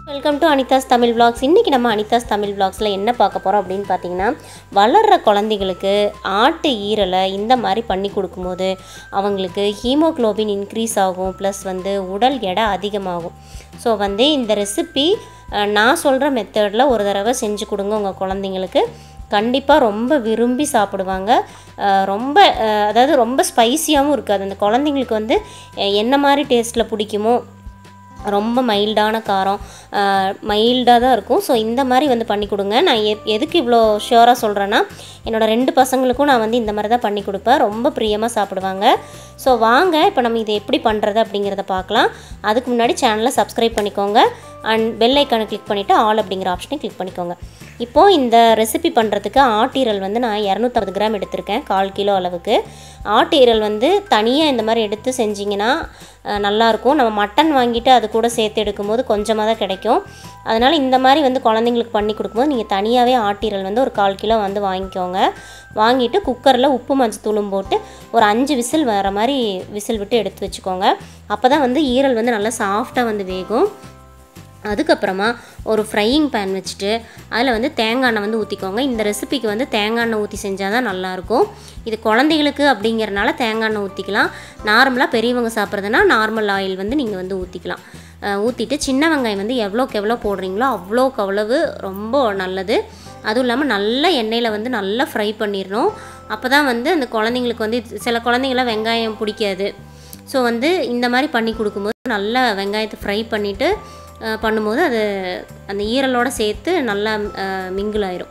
welcome to Anitha's Tamil vlogs இன்றைக்கி நம்ம அனிதாஸ் தமிழ் vlogsல என்ன பார்க்க போகிறோம் அப்படின்னு பார்த்தீங்கன்னா வளர்கிற குழந்தைகளுக்கு ஆட்டு ஈரலை இந்த மாதிரி பண்ணி கொடுக்கும்போது அவங்களுக்கு ஹீமோக்ளோபின் இன்க்ரீஸ் ஆகும் ப்ளஸ் வந்து உடல் எடை அதிகமாகும் ஸோ வந்து இந்த ரெசிபி நான் சொல்கிற மெத்தடில் ஒரு தடவை செஞ்சு கொடுங்க உங்கள் குழந்தைங்களுக்கு கண்டிப்பாக ரொம்ப விரும்பி சாப்பிடுவாங்க அஹ் ரொம்ப அஹ் அதாவது ரொம்ப ஸ்பைசியாகவும் இருக்காது அந்த குழந்தைங்களுக்கு வந்து அஹ் என்ன மாதிரி டேஸ்ட்டில் பிடிக்குமோ ரொம்ப மைல்டான காரம் மைல்டாக தான் இருக்கும் ஸோ இந்த மாதிரி வந்து பண்ணி கொடுங்க நான் எ எதுக்கு இவ்வளோ ஷியோராக சொல்கிறேன்னா என்னோடய ரெண்டு பசங்களுக்கும் நான் வந்து இந்த மாதிரி தான் பண்ணி கொடுப்பேன் ரொம்ப பிரியமாக சாப்பிடுவாங்க ஸோ வாங்க இப்போ நம்ம இதை எப்படி பண்ணுறது அப்படிங்கிறத பார்க்கலாம் அதுக்கு முன்னாடி சேனலை சப்ஸ்கிரைப் பண்ணிக்கோங்க அண்ட் பெல் ஐக்கானை கிளிக் பண்ணிவிட்டு ஆல் அப்படிங்கிற ஆப்ஷனை கிளிக் பண்ணிக்கோங்க இப்போது இந்த ரெசிபி பண்ணுறதுக்கு ஆட்டீரல் வந்து நான் இரநூத்தம்பது கிராம் எடுத்திருக்கேன் கால் கிலோ அளவுக்கு ஆட்டீரல் வந்து தனியாக இந்த மாதிரி எடுத்து செஞ்சிங்கன்னா அஹ், நல்லாயிருக்கும் நம்ம மட்டன் வாங்கிட்டு அது கூட சேர்த்து எடுக்கும்போது கொஞ்சமாக தான் கிடைக்கும் அதனால் இந்த மாதிரி வந்து குழந்தைங்களுக்கு பண்ணி கொடுக்கும்போது நீங்கள் தனியாகவே ஆட்டீரல் வந்து ஒரு கால் கிலோ வந்து வாங்கிக்கோங்க வாங்கிட்டு குக்கரில் உப்பு மஞ்சத்தூளும் போட்டு ஒரு அஞ்சு விசில் வர மாதிரி விசில் விட்டு எடுத்து வச்சுக்கோங்க அப்போ தான் வந்து ஈரல் வந்து நல்லா சாஃப்டாக வந்து வேகும் அதுக்கப்புறமா ஒரு ஃப்ரையிங் பேன் வச்சுட்டு அதில் வந்து தேங்காய் எண்ணெய் வந்து ஊற்றிக்கோங்க இந்த ரெசிபிக்கு வந்து தேங்காய் எண்ணெய் ஊற்றி செஞ்சால் தான் நல்லாயிருக்கும் இது குழந்தைகளுக்கு அப்படிங்கிறனால தேங்காய் எண்ணெய் ஊற்றிக்கலாம் நார்மலாக பெரியவங்க சாப்பிட்றதுனா நார்மல் ஆயில் வந்து நீங்கள் வந்து ஊற்றிக்கலாம் ஊற்றிட்டு சின்ன வெங்காயம் வந்து எவ்வளோக்கு எவ்வளோ போடுறீங்களோ அவ்வளோக்கு அவ்வளவு ரொம்ப நல்லது அதுவும் இல்லாமல் நல்ல எண்ணெயில் வந்து நல்லா ஃப்ரை பண்ணிடணும் அப்போ தான் வந்து அந்த குழந்தைங்களுக்கு வந்து சில குழந்தைங்களாம் வெங்காயம் பிடிக்காது ஸோ வந்து இந்த மாதிரி பண்ணி கொடுக்கும்போது நல்லா வெங்காயத்தை ஃப்ரை பண்ணிவிட்டு பண்ணும்போது அது அந்த ஈரலோடு சேர்த்து நல்லா மிங்கிள் ஆயிரும்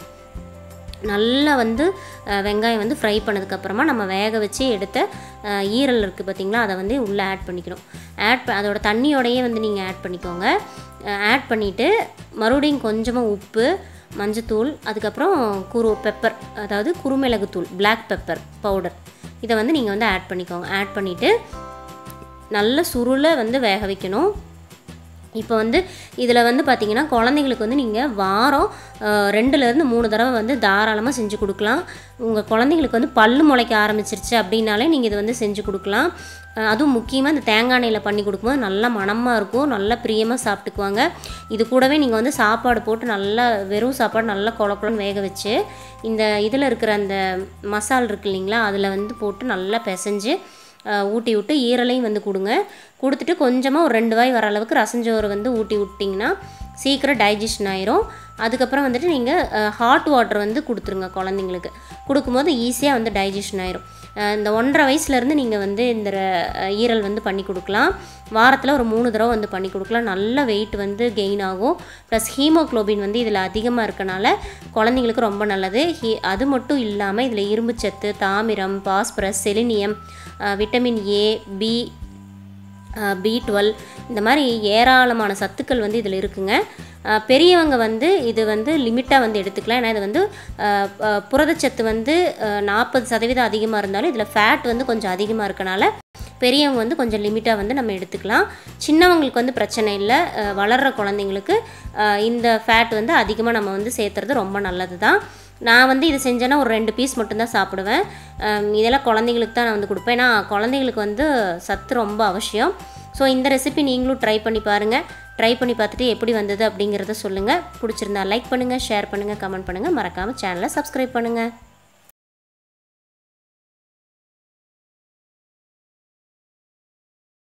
நல்லா வந்து அஹ், வெங்காயம் வந்து ஃப்ரை பண்ணதுக்கப்புறமா நம்ம வேக வச்சு எடுத்த அஹ், ஈரல் இருக்குது பார்த்தீங்களா அதை வந்து உள்ளே ஆட் பண்ணிக்கணும் ஆட் ப அதோட தண்ணியோடையே வந்து நீங்கள் ஆட் பண்ணிக்கோங்க ஆட் பண்ணிவிட்டு மறுபடியும் கொஞ்சமாக உப்பு மஞ்சத்தூள் அதுக்கப்புறம் குரு பெப்பர் அதாவது குருமிளகுத்தூள் பிளாக் பெப்பர் பவுடர் இதை வந்து நீங்கள் வந்து ஆட் பண்ணிக்கோங்க ஆட் பண்ணிவிட்டு நல்ல சுருளை வந்து வேக வைக்கணும் இப்போ வந்து இதில் வந்து பார்த்தீங்கன்னா குழந்தைங்களுக்கு வந்து நீங்கள் வாரம் அஹ், ரெண்டுலேருந்து மூணு தடவை வந்து தாராளமாக செஞ்சு கொடுக்கலாம் உங்கள் குழந்தைங்களுக்கு வந்து பல்லு முளைக்க ஆரம்பிச்சிருச்சு அப்படின்னாலே நீங்கள் இது வந்து செஞ்சு கொடுக்கலாம் அஹ், அதுவும் முக்கியமாக இந்த தேங்காய் எண்ணெயில் பண்ணி கொடுக்கும்போது நல்லா மணமாக இருக்கும் நல்லா பிரியமாக சாப்பிட்டுக்குவாங்க இது கூடவே நீங்கள் வந்து சாப்பாடு போட்டு நல்லா வெறும் சாப்பாடு நல்லா குழ குழன்னு வேக வச்சு இந்த இதில் இருக்கிற அந்த மசால் இருக்கு இல்லைங்களா அதில் வந்து போட்டு நல்லா பிசைஞ்சு அஹ், ஊட்டி விட்டு ஈரலையும் வந்து கொடுங்க கொடுத்துட்டு கொஞ்சமாக ஒரு ரெண்டு வாய் வர அளவுக்கு ரசஞ்சோறு வந்து ஊட்டி விட்டிங்கன்னா சீக்கிரம் டைஜஷன் ஆயிரும் அதுக்கப்புறம் வந்துட்டு நீங்கள் ஹாட் வாட்டர் வந்து கொடுத்துருங்க குழந்தைங்களுக்கு கொடுக்கும்போது ஈஸியாக வந்து டைஜஷன் ஆயிரும் அஹ், இந்த ஒன்றரை வயசுலேருந்து நீங்கள் வந்து இந்த அஹ், ஈரல் வந்து பண்ணி கொடுக்கலாம் வாரத்தில் ஒரு மூணு தடவை வந்து பண்ணி கொடுக்கலாம் நல்ல வெயிட் வந்து கெயின் ஆகும் ப்ளஸ் ஹீமோக்ளோபின் வந்து இதில் அதிகமாக இருக்கனால குழந்தைங்களுக்கு ரொம்ப நல்லது ஹீ அது மட்டும் இல்லாமல் இதில் இரும்புச்சத்து தாமிரம் phosphorus selenium vitamin A B B twelve இந்த மாதிரி ஏராளமான சத்துக்கள் வந்து இதில் இருக்குங்க அஹ் பெரியவங்க வந்து இது வந்து லிமிட்டாக வந்து எடுத்துக்கலாம் ஏன்னா இது வந்து அஹ், அஹ், புரதச்சத்து வந்து நாற்பது சதவீதம் அதிகமாக இருந்தாலும் இதில் ஃபேட் வந்து கொஞ்சம் அதிகமாக இருக்கனால பெரியவங்க வந்து கொஞ்சம் லிமிட்டாக வந்து நம்ம எடுத்துக்கலாம் சின்னவங்களுக்கு வந்து பிரச்சனை இல்லை அஹ், வளர்கிற குழந்தைங்களுக்கு அஹ், இந்த ஃபேட் வந்து அதிகமாக நம்ம வந்து சேர்த்துறது ரொம்ப நல்லது தான் நான் வந்து இது செஞ்சேன்னா ஒரு ரெண்டு பீஸ் மட்டும்தான் சாப்பிடுவேன் அம், இதெல்லாம் குழந்தைங்களுக்கு தான் நான் வந்து கொடுப்பேன் ஏன்னா குழந்தைங்களுக்கு வந்து சத்து ரொம்ப அவசியம் ஸோ இந்த ரெசிபி நீங்களும் ட்ரை பண்ணி பாருங்கள் ட்ரை பண்ணி பார்த்துட்டு எப்படி வந்தது அப்படிங்கிறத சொல்லுங்கள் பிடிச்சிருந்தா லைக் பண்ணுங்கள் ஷேர் பண்ணுங்கள் கமெண்ட் பண்ணுங்கள் மறக்காமல் சேனலை சப்ஸ்கிரைப் பண்ணுங்கள்